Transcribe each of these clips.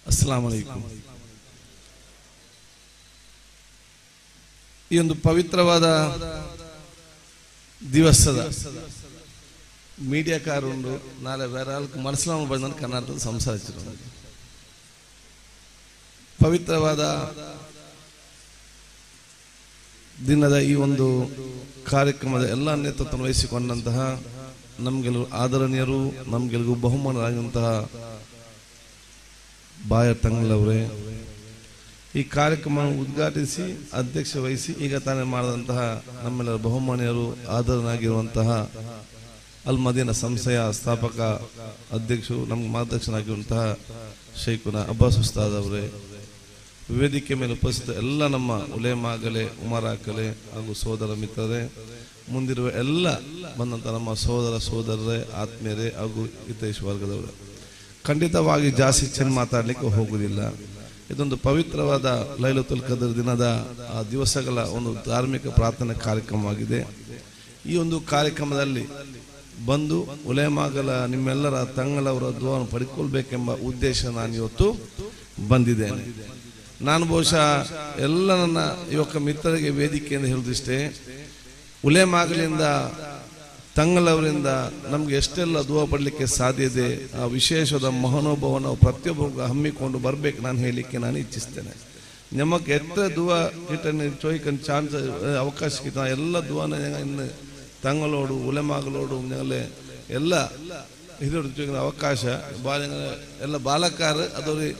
ಅಸ್ಸಲಾಂ ಅಲೈಕುಂ ಈ ಒಂದು ಪವಿತ್ರವಾದ ದಿವಸದ ಮೀಡಿಯಾಕಾರುಂಡು ನಾಳೆ ಬೇರೆ ಆൾക്ക് ಮನಸ್ಲಾಮ ಬಂದ ಕನ್ನಡದ ಸಂಸಾರಿಸಿರು ಪವಿತ್ರವಾದ ದಿನದ ಈ ಒಂದು ಕಾರ್ಯಕ್ರಮದ ಎಲ್ಲ ನೇತೃತ್ವ ವಹಿಸಿಕೊಂಡಂತಹ ನಮ್ಗೆಲ್ಲರೂ ಆದರಣೀಯರು ನಮ್ಗೆಲ್ಗೂ ಬಹುಮಾನರಾಗಿರುವಂತಹ ಬಾಯ ತಂಗಳವರೇ ಈ ಕಾರ್ಯಕ್ರಮ ಉದ್ಘಾಟಿಸಿ ಅಧ್ಯಕ್ಷ ವಹಿಸಿ ಈಗ ತಾನೇ ಮಾಡಿದಂತಹ ನಮ್ಮೆಲ್ಲರ ಬಹುಮಾನ್ಯರು ಆದರನಾಗಿರುವಂತಹ ಅಲ್ ಮದೀನ ಸಂಸ್ಥೆಯ ಸ್ಥಾಪಕ ಅಧ್ಯಕ್ಷರು ನಮ್ಗೆ ಮಾರ್ಗದರ್ಶನಾಗಿರುವಂತಹ ಶೈಖುನ ಅಬ್ಬಾಸ್ ಉಸ್ತಾದ್ ಅವರೇ ವೇದಿಕೆ ಮೇಲೆ ಉಪಸ್ಥಿತ ಎಲ್ಲ ನಮ್ಮ ಉಲೇಮಾಗಲೆ ಉಮರಾಕಲೆ ಹಾಗೂ ಸೋದರ ಮಿತ್ರರೇ ಮುಂದಿರುವ ಎಲ್ಲ ಬಂದಂತ ನಮ್ಮ ಸೋದರ ಸೋದರರೇ ಆತ್ಮೀಯರೇ ಹಾಗೂ ಹಿತೈಷ್ ವರ್ಗದವರೇ ಖಂಡಿತವಾಗಿ ಜಾಸ್ತಿ ಚೆಂದ ಮಾತಾಡಲಿಕ್ಕೆ ಹೋಗುವುದಿಲ್ಲ ಇದೊಂದು ಪವಿತ್ರವಾದ ಲೈಲತುಲ್ ಕದರ್ ದಿನದ ಆ ದಿವಸಗಳ ಒಂದು ಧಾರ್ಮಿಕ ಪ್ರಾರ್ಥನೆ ಕಾರ್ಯಕ್ರಮವಾಗಿದೆ ಈ ಒಂದು ಕಾರ್ಯಕ್ರಮದಲ್ಲಿ ಬಂದು ಉಲೇಮಾಗಲ ನಿಮ್ಮೆಲ್ಲರ ತಂಗಳವರ ದುವನ್ನು ಪಡ್ಕೊಳ್ಬೇಕೆಂಬ ಉದ್ದೇಶ ನಾನು ಇವತ್ತು ಬಂದಿದ್ದೇನೆ ನಾನು ಬಹುಶಃ ಎಲ್ಲ ನನ್ನ ಯುವಕ ಮಿತ್ರರಿಗೆ ವೇದಿಕೆಯಿಂದ ಹೇಳುದಿಷ್ಟೇ ಉಲೇಮಾಗಲಿಂದ ತಂಗಳವರಿಂದ ನಮ್ಗೆ ಎಷ್ಟೆಲ್ಲ ದುವ ಪಡಲಿಕ್ಕೆ ಸಾಧ್ಯ ಇದೆ ಆ ವಿಶೇಷದ ಮಹಾನುಭವನ ಪ್ರತಿಯೊಬ್ಬರಿಗೂ ಹಮ್ಮಿಕೊಂಡು ಬರ್ಬೇಕು ನಾನು ಹೇಳಲಿಕ್ಕೆ ನಾನು ಇಚ್ಛಿಸ್ತೇನೆ ನಮಗೆ ಎತ್ತ ದುವ ಕಿಟನ್ ಚೋಯ್ಕನ್ ಚಾನ್ಸ್ ಅವಕಾಶ ಕಿತ ಎಲ್ಲ ದುವನ ಇನ್ನು ತಂಗಳೋಡು ಉಲೆಮಾಗಲೋಡು ഞങ്ങളെ ಎಲ್ಲ ಹಿರಿಯರು ಚೋಯ್ಕಿನ ಅವಕಾಶ ಬಾಲ ಎಲ್ಲ ಬಾಲಕಾರ ಅದವ್ರಿಗೆ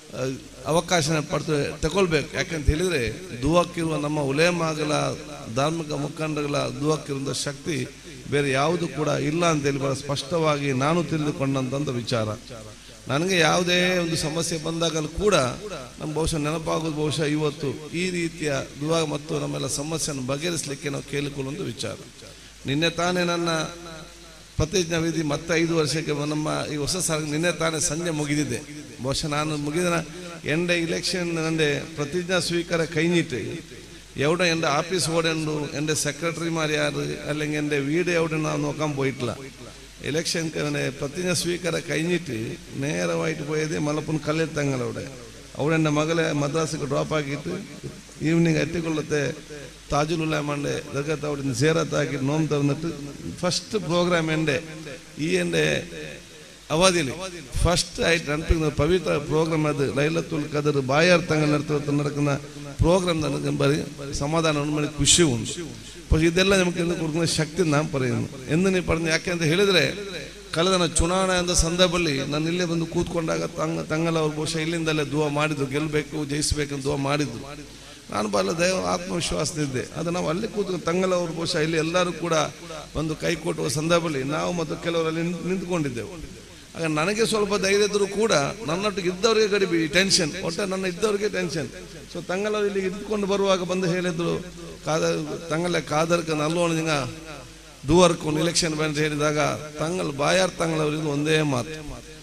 ಅವಕಾಶನ ಪಡೆದು ತಗೊಳ್ಬೇಕು ಯಾಕಂತ ಹೇಳಿದ್ರೆ ದುವಕ್ಕಿರುವ ನಮ್ಮ ಉಲೇಮಾಗಲ ಧಾರ್ಮಿಕ ಮುಖಂಡಗಳ ದುವಕ್ಕಿರುವ ಶಕ್ತಿ ಬೇರೆ ಯಾವುದು ಕೂಡ ಇಲ್ಲ ಅಂತೇಳಿ ಬಹಳ ಸ್ಪಷ್ಟವಾಗಿ ನಾನು ತಿಳಿದುಕೊಂಡಂತ ವಿಚಾರ ನನಗೆ ಯಾವುದೇ ಒಂದು ಸಮಸ್ಯೆ ಬಂದಾಗಲೂ ಕೂಡ ನಮ್ಮ ಬಹುಶಃ ನೆನಪಾಗೋದು ಬಹುಶಃ ಇವತ್ತು ಈ ರೀತಿಯ ದುವಾ ಮತ್ತು ನಮ್ಮೆಲ್ಲ ಸಮಸ್ಯೆಯನ್ನು ಬಗೆಹರಿಸಲಿಕ್ಕೆ ನಾವು ಕೇಳಿಕೊಳ್ಳುವ ವಿಚಾರ ನಿನ್ನೆ ತಾನೇ ನನ್ನ ಪ್ರತಿಜ್ಞಾ ವಿಧಿ ಮತ್ತೆ ಐದು ವರ್ಷಕ್ಕೆ ನಮ್ಮ ಈ ಹೊಸ ಸಾಲ ನಿನ್ನೆ ತಾನೇ ಸಂಜೆ ಮುಗಿದಿದೆ ಬಹುಶಃ ನಾನು ಮುಗಿದ എൻ്റെ ഇലക്ഷൻ എൻ്റെ പ്രതിജ്ഞ സ്വീകാര കഴിഞ്ഞിട്ട് എവിടെ എൻ്റെ ആഫീസ് എവിടെ ഉണ്ട് എൻ്റെ സെക്രട്ടറിമാർ ആര് അല്ലെങ്കിൽ എൻ്റെ വീട് എവിടെ ഞാൻ നോക്കാൻ പോയിട്ടില്ല ഇലക്ഷൻ പ്രതിജ്ഞ സ്വീകാര കഴിഞ്ഞിട്ട് നേരമായിട്ട് പോയത് മലപ്പുറം കല്ലിൽ തങ്ങളവിടെ അവിടെ എൻ്റെ മകളെ മദ്രാസിക്ക് ഡ്രോപ്പ് ആക്കിയിട്ട് ഈവനിങ് എത്തിക്കൊള്ളത്തെ താജുൽ ഉലാമൻ്റെ ദർഗത്ത് അവിടെ നിന്ന് സേറത്താക്കി നോം തുറന്നിട്ട് ഫസ്റ്റ് പ്രോഗ്രാം എൻ്റെ ഈ എൻ്റെ അവധിയിൽ ഫസ്റ്റ് ആയിട്ട് നടത്തുന്ന പവിത്ര പ്രോഗ്രാം അത് ലൈലത്തുൽ ഖദർ ബായാർ തങ്ങൾ നേതൃത്വത്തിൽ നടക്കുന്ന പ്രോഗ്രാം നടക്കുമ്പോൾ സമാധാനം മണി ಖುಷಿಯುಂಟು പക്ഷെ ಇದೆಲ್ಲ ನಮಗೆ ಕೊಡುವ ಶಕ್ತಿ ನಾನು പറയുന്നു ಎಂದು ನೀವು ಪಡೆದ ಯಾಕೆ ಅಂತ ಹೇಳಿದ್ರೆ ಕಳೆದ ನನ್ನ ಚುನಾವಣೆ ಅಂದ ಸಂದರ್ಭದಲ್ಲಿ ನಾನು ಇಲ್ಲೇ ಬಂದು ಕೂತ್ಕೊಂಡಾಗ ತಂಗ ತಂಗಲ ಅವ್ರು ಬಹುಶಃ ಇಲ್ಲಿಂದಲೇ ದುವಾ ಮಾಡಿದ್ರು ಗೆಲ್ಲಬೇಕು ಜಯಿಸಬೇಕಂತ ದುವಾ ಮಾಡಿದ್ರು ನಾನು ಬಹಳ ದೈವ ಆತ್ಮವಿಶ್ವಾಸದಿದ್ದೆ ಅದು ನಾವು ಅಲ್ಲಿ ಕೂತ್ಕೊಂಡು ತಂಗಲ ಅವ್ರು ಬಹುಶಃ ಇಲ್ಲಿ ಎಲ್ಲರೂ ಕೂಡ ಒಂದು ಕೈ ಕೊಟ್ಟುವ ಸಂದರ್ಭದಲ್ಲಿ ನಾವು ಮತ್ತು ಕೆಲವರಲ್ಲಿ ನಿಂತ್ಕೊಂಡಿದ್ದೆವು ಆಗ ನನಗೆ ಸ್ವಲ್ಪ ಧೈರ್ಯ ಇದ್ದರೂ ಕೂಡ ನನ್ನೊಟ್ಟಿಗೆ ಇದ್ದವರಿಗೆ ಗಡಿಬಿ ಟೆನ್ಷನ್ ಒಟ್ಟೆ ನನ್ನ ಇದ್ದವರಿಗೆ ಟೆನ್ಷನ್ ಸೊ ತಂಗಲವ್ರು ಇಲ್ಲಿ ಇದ್ಕೊಂಡು ಬರುವಾಗ ಬಂದು ಹೇಳಿದ್ರು ಕಾದ ತಂಗಲೆ ಕಾದರ್ಕ ನಲ್ಲೋಣ ನಿಂಗ ದುವರ್ಕು ಇಲೆಕ್ಷನ್ ಬಂದು ಹೇಳಿದಾಗ ತಂಗಲ್ ಬಾಯಾರ್ ತಂಗಳವರಿಗೆ ಒಂದೇ ಮಾತು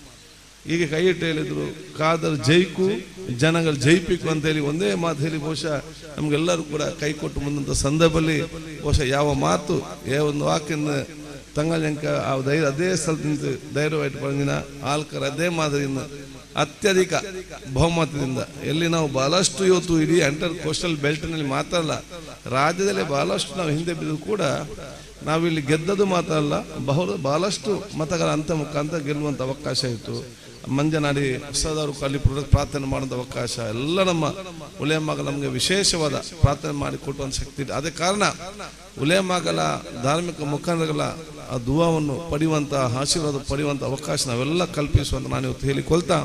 ಈಗ ಕೈ ಇಟ್ಟು ಹೇಳಿದ್ರು ಕಾದರ್ ಜೈಕು ಜನಗಳು ಜೈಪಿಕು ಅಂತ ಹೇಳಿ ಒಂದೇ ಮಾತು ಹೇಳಿ ಬಹುಶಃ ನಮ್ಗೆಲ್ಲರೂ ಕೂಡ ಕೈ ಕೊಟ್ಟು ಮುಂದಂತ ಸಂದರ್ಭದಲ್ಲಿ ಬಹುಶಃ ಯಾವ ಮಾತು ಯಾವ ಒಂದು ವಾಕಿನ ತಂಗಲ್ಯಂಕ ಆ ಧೈರ್ಯ ಅದೇ ಸ್ಥಳದಿಂದ ಧೈರ್ಯವಾയിട്ട് ಪಡೆದಿನ ಆಲ್ಕರ್ ಅದೇ ಮಾದರಿಯಿಂದ ಅತ್ಯಧಿಕ ಬಹುಮತದಿಂದ ಎಲ್ಲಿ ನಾವು ಬಹಳಷ್ಟು ಇವತ್ತು ಇಡೀ ಎಂಟರ್ ಕೋಸ್ಟಲ್ ಬೆಲ್ಟ್ನಲ್ಲಿ ಮಾತ್ರ ಅಲ್ಲ ರಾಜ್ಯದಲ್ಲಿ ಬಹಳಷ್ಟು ನಾವು ಹಿಂದೆ ಬಿದ್ದು ಕೂಡ ನಾವಿಲ್ಲಿ ಗೆದ್ದದು ಮಾತ್ರ ಅಲ್ಲ ಬಹು ಬಹಳಷ್ಟು ಮತಗಳ ಅಂತ ಮುಖಾಂತರ ಗೆಲ್ಲುವಂತ ಅವಕಾಶ ಇತ್ತು ಮಂಜನಾಡಿ ಹೊಸದವರು ಅಲ್ಲಿ ಪ್ರಾರ್ಥನೆ ಮಾಡುವಂತ ಅವಕಾಶ ಎಲ್ಲ ನಮ್ಮ ಉಲೇಮಾಗ ನಮಗೆ ವಿಶೇಷವಾದ ಪ್ರಾರ್ಥನೆ ಮಾಡಿ ಕೊಟ್ಟುವಂತ ಶಕ್ತಿ ಇದೆ ಅದೇ ಕಾರಣ ಉಲೇಮಾಗಲ ಧಾರ್ಮಿಕ ಮುಖಂಡಗಳ ಆ ದುವಾವನ್ನು ಪಡೆಯುವಂತ ಆಶೀರ್ವಾದ ಪಡೆಯುವಂತ ಅವಕಾಶ ನಾವೆಲ್ಲ ಕಲ್ಪಿಸುವಂತ ನಾನು ಇವತ್ತು ಹೇಳಿಕೊಳ್ತಾ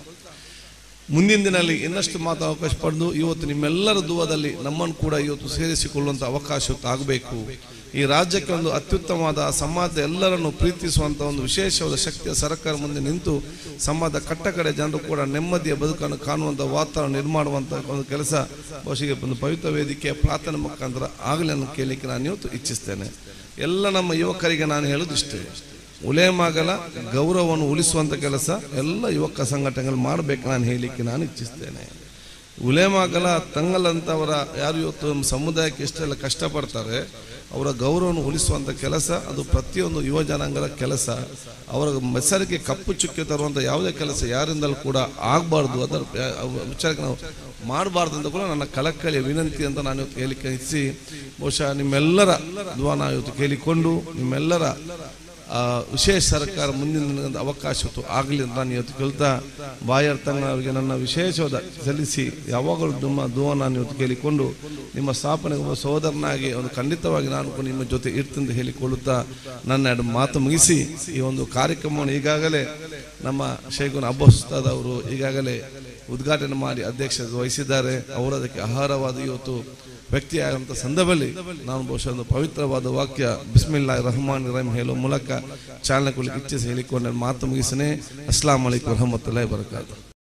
ಮುಂದಿನ ದಿನಲ್ಲಿ ಇನ್ನಷ್ಟು ಮಾತು ಅವಕಾಶ ಪಡೆದು ಇವತ್ತು ನಿಮ್ಮೆಲ್ಲರ ದುವದಲ್ಲಿ ನಮ್ಮನ್ನು ಕೂಡ ಇವತ್ತು ಸೇರಿಸಿಕೊಳ್ಳುವಂತ ಅವಕಾಶ ಇವತ್ತು ಆಗಬೇಕು ಈ ರಾಜ್ಯಕ್ಕೆ ಒಂದು ಅತ್ಯುತ್ತಮವಾದ ಸಮಾಜದ ಎಲ್ಲರನ್ನು ಪ್ರೀತಿಸುವಂತ ಒಂದು ವಿಶೇಷವಾದ ಶಕ್ತಿಯ ಸರ್ಕಾರ ಮುಂದೆ ನಿಂತು ಸಮಾಜದ ಕಟ್ಟ ಕಡೆ ಜನರು ಕೂಡ ನೆಮ್ಮದಿಯ ಬದುಕನ್ನು ಕಾಣುವಂತ ವಾತಾವರಣ ನಿರ್ಮಾಣುವಂತ ಒಂದು ಕೆಲಸ ಬಹುಶಃ ಒಂದು ಪವಿತ್ರ ವೇದಿಕೆಯ ಪ್ರಾರ್ಥನೆ ಮುಖಾಂತರ ಆಗಲಿ ಅನ್ನೋ ಕೇಳಲಿಕ್ಕೆ ನಾನು ಇವತ್ತು ಇಚ್ಛಿಸ್ತೇನೆ ಎಲ್ಲ ನಮ್ಮ ಯುವಕರಿಗೆ ನಾನು ಹೇಳುದಿಷ್ಟೇ ಉಲೇಮಾಗಲ ಗೌರವವನ್ನು ಉಳಿಸುವಂತ ಕೆಲಸ ಎಲ್ಲ ಯುವಕ ಸಂಘಟನೆಗಳು ಮಾಡಬೇಕು ನಾನು ಹೇಳಲಿಕ್ಕೆ ನಾನು ಇಚ್ಛಿಸ್ತೇನೆ ಉಲೇಮಾಗಲ ತಂಗಲಂತವರ ಯಾರು ಇವತ್ತು ನಮ್ಮ ಸಮುದಾಯಕ್ಕೆ ಎಷ್ಟೆಲ್ಲ ಕಷ್ಟಪಡ್ತಾರೆ ಅವರ ಗೌರವವನ್ನು ಉಳಿಸುವಂಥ ಕೆಲಸ ಅದು ಪ್ರತಿಯೊಂದು ಯುವ ಜನಾಂಗದ ಕೆಲಸ ಅವರ ಹೆಸರಿಗೆ ಕಪ್ಪು ಚುಕ್ಕೆ ತರುವಂಥ ಯಾವುದೇ ಕೆಲಸ ಯಾರಿಂದಲೂ ಕೂಡ ಆಗಬಾರ್ದು ಅದರ ವಿಚಾರಕ್ಕೆ ನಾವು ಮಾಡಬಾರ್ದು ಅಂತ ಕೂಡ ನನ್ನ ಕಳಕಳಿಯ ವಿನಂತಿ ಅಂತ ನಾನು ಇವತ್ತು ಹೇಳಿಕೆ ಇಚ್ಛಿಸಿ ಬಹುಶಃ ನಿಮ್ಮೆಲ್ಲರ ದುವಾನ ಇವತ್ತು ಕೇಳಿಕೊಂಡು ನಿಮ್ಮೆಲ್ಲರ ಆ, ವಿಶೇಷ ಸರ್ಕಾರ ಮುಂದಿನ ದಿನದ ಅವಕಾಶ ಇವತ್ತು ಆಗಲಿ ಅಂತ ನಾನು ಇವತ್ತು ಕೇಳ್ತಾ ಬಾಯರ್ಥಂಗವರಿಗೆ ನನ್ನ ವಿಶೇಷವಾದ ಸಲ್ಲಿಸಿ ಯಾವಾಗಲೂ ನಿಮ್ಮ ದುವಾ ನಾನು ಇವತ್ತು ಕೇಳಿಕೊಂಡು ನಿಮ್ಮ ಸ್ಥಾಪನೆಗೆ ಒಬ್ಬ ಸಹೋದರನಾಗಿ ಒಂದು ಖಂಡಿತವಾಗಿ ನಾನು ಕೂಡ ನಿಮ್ಮ ಜೊತೆ ಇರ್ತೀನಿ ಅಂತ ಹೇಳಿಕೊಳ್ಳುತ್ತಾ ನನ್ನ ಎರಡು ಮಾತು ಮುಗಿಸಿ ಈ ಒಂದು ಕಾರ್ಯಕ್ರಮವನ್ನು ಈಗಾಗಲೇ ನಮ್ಮ ಶೇಖುನ್ ಅಬ್ಬಸ್ತಾದ್ ಅವರು ಈಗಾಗಲೇ ಉದ್ಘಾಟನೆ ಮಾಡಿ ಅಧ್ಯಕ್ಷತೆ ವಹಿಸಿದ್ದಾರೆ ಅವರು ಅದಕ್ಕೆ ಆಹಾರವಾದ ಇವತ್ತು ವ್ಯಕ್ತಿಯಾದಂಥ ಸಂದರ್ಭದಲ್ಲಿ ನಾನು ಬಹುಶಃ ಒಂದು ಪವಿತ್ರವಾದ ವಾಕ್ಯ ಬಿಸ್ಮಿಲ್ಲಾ ರಹಮಾನ್ ರಹೀಮ್ ಹೇಳುವ ಮೂಲಕ ಚಾಲನೆ ಕೊಡಲಿಕ್ಕೆ ಇಚ್ಛಿಸಿ ಹೇಳಿಕೊಂಡು ನಾನು ಮಾತು ಮುಗಿಸನೆ ಅಸ್ಲಾಂ ವಲೈಕುಂ ವರಹಮತುಲ್ಲಾಹಿ ಬರಕಾತು